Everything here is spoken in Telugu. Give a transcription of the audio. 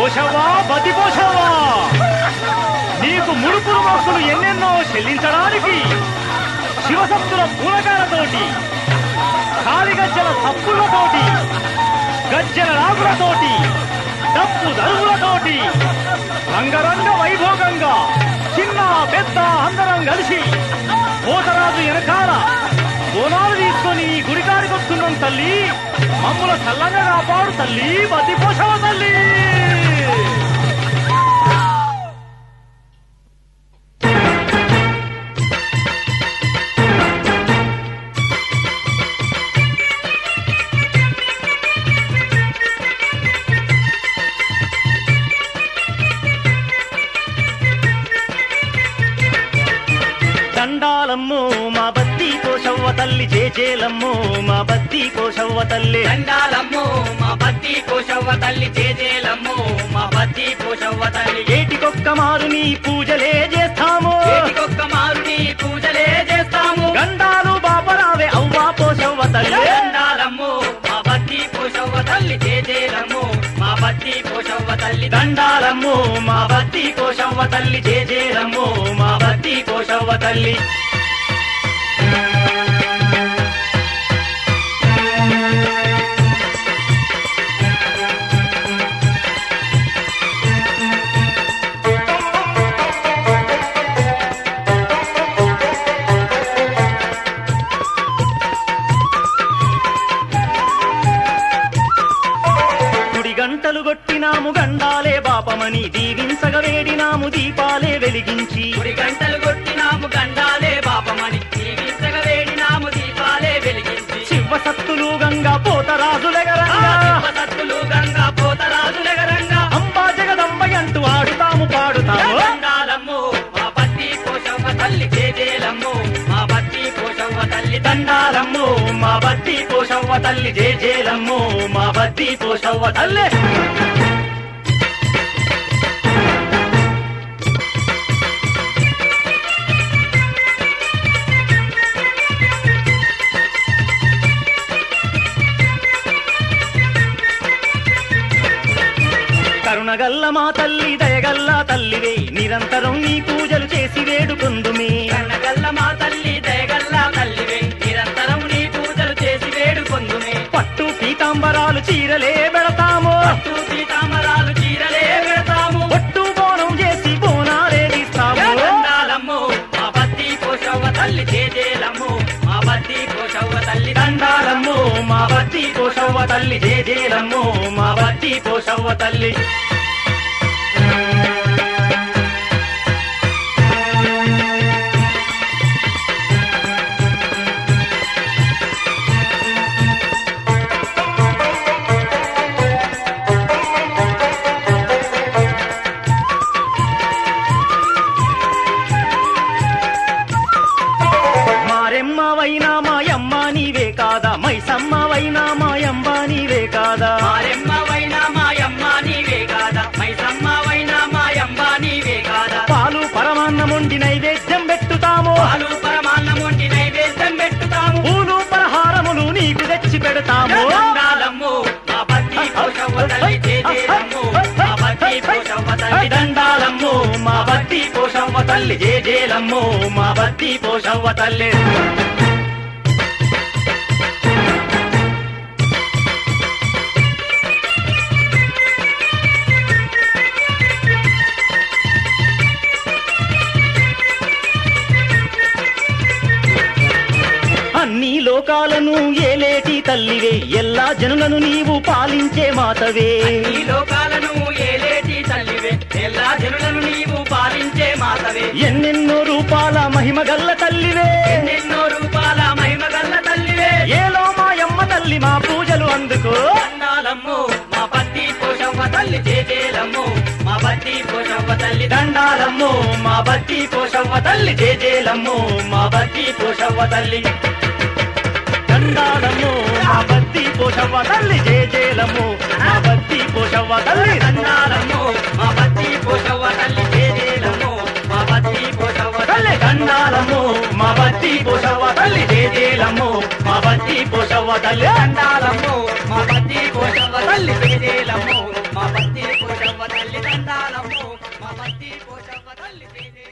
పోషవ్వా బతి పోషవ్వా నీకు ముడుపులు మొక్కులు ఎన్నెన్నో చెల్లించడానికి శివసత్తుల పూలకాలతోటి కాలిగజ్జల తప్పులతోటి గజ్జల రాగులతోటి డప్పు దరువులతోటి రంగరంగ వైభోగంగా చిన్న పెద్ద అందరం కలిసి పోతరాజు వెనకాల బోనాలు తీసుకొని ఈ గుడికాడికి వస్తున్నాం తల్లి మమ్ముల చల్లంగా కాపాడు తల్లి బతి పోషవ తల్లి దండాలమ్ము మా బత్తి పోషవ్వ తల్లి జేజేలమ్ము మా బత్తి పోషవ్వ తల్లి దండాలమ్ము మా బత్తి కోశవ్వ తల్లి చేజేలమ్ము మా బత్తి కోశవ్వ తల్లి ఏటికొక్క మారు నీ పూజలే చేస్తాము ఏటికొక్క మారుని పూజలే చేస్తాము గండాలు బాపరావే అవ్వా పోషవ్వ తల్లి దండాలమ్ము మా బత్తి కోశవ్వ తల్లి చేజేలమ్ము మా బత్తి కోశవ్వ తల్లి దండాలమ్ము మా బత్తి పోషవ్వ తల్లి జేజేలమ్ము మా బత్తి పోషవ్వ తల్లి గుడి గంటలు కొట్టినాము గండాలే బాపమని దీవించగ వేడినాము దీపాలే వెలిగించి గుడి గంటలు కొట్టినాము గండాలే పాపమని జీవించగ వేడినాము దీపాలే వెలిగించి శివ సత్తులు గంగా పోతరాజులెగరంగా సత్తులు గంగా పోతరాజులెగరంగా అంబా జగదంబ అంటూ ఆడుతాము పాడుతాము దండాలమ్ము మా బత్తి కోశవ్వ తల్లి చేజేలమ్ము మా బత్తి కోశవ్వ తల్లి దండాలమ్ము మా బత్తి పోషవ్వ తల్లి జేజేలమ్ము మా బత్తి పోషవ్వ తల్లి కరుణగల్ల మా తల్లి దయగల్ల తల్లివే నిరంతరం నీ పూజలు చేసి వేడుకొందుమే కన్నగల్ల మా తల్లి దయగల్ల తల్లివే నిరంతరం నీ పూజలు చేసి వేడుకొందుమే పట్టు పీతాంబరాలు చీరలే పెడతాము పట్టు పీతాంబరాలు చీరలే పెడతాము పొట్టు బోనం చేసి బోనాలే తీస్తాము దండాలమ్ము మా బత్తి కోశవ్వ తల్లి చేజేలమ్ము మా బత్తి కోశవ్వ తల్లి దండాలమ్ము మా బత్తి పోషవ్వ తల్లి జేజేలమ్ము మా బత్తి పోషవ్వ తల్లి మారెమ్మవైనా మాయమ్మ నీవే కాదా మైసమ్మవైనా మాయమ్మ నీవే కాదా మారెమ్మవైనా మాయమ్మ నీవే కాదా మైసమ్మవైనా మాయమ్మ నీవే కాదా పాలు పరమాన్నముండి నైవేద్యం పెట్టుతాము పాలు పరమాన్నముండి నైవేద్యం పెట్టుతాము పూలు పలహారములు నీకు తెచ్చి పెడతాము దండాలమ్ము మా బత్తి కోశవ్వ తల్లి చేజేలమ్ము మా బత్తి కోశవ్వ తల్లి దండాలమ్ము మా బత్తి పోషవ్వ తల్లి జేజేలమ్ము మా బత్తి పోషవ్వ తల్లి అన్ని లోకాలను ఏలేటి తల్లివే ఎల్లా జనులను నీవు పాలించే మాతవే ఈ లోకాలను ఏలేటి తల్లివే எல்லா జనులను నీవు పాలించే మాతవే ఎన్నెన్నో రూపాల మహిమగల్ల తల్లివే ఎన్నెన్నో రూపాల మహిమగల్ల తల్లివే ఏలో మాయమ్మ తల్లి మా పూజలు అందుకో దండాలమ్ము మా పత్తి పోషవ్వ తల్లి చేజేలమ్ము మా పత్తి పోషవ్వ తల్లి దండాలమ్ము మా బత్తి పోషవ్వ తల్లి జేజేలమ్ము మా బత్తి పోషవ్వ తల్లి దండాలమ్ము మా బత్తి పోషవ్వ తల్లి జేజేలమ్ము మా బత్తి పోషవ్వ తల్లి దండాలమ్ము మా పత్తి పోషవ్వ తల్లి చేజేలమ్ము మా పత్తి పోషవ్వ తల్లి దండాలమ్ము మా బత్తి పోషవ్వ తల్లి జేజేలమ్ము మా బత్తి పోషవ్వ తల్లి దండాలమ్ము మా పత్తి పోషవ్వ తల్లి చేజేలమ్ము మా పత్తి పోషవ్వ తల్లి తల్లి దండాలమ్మో మా బత్తి పోషవ్వ తల్లి జయ జయ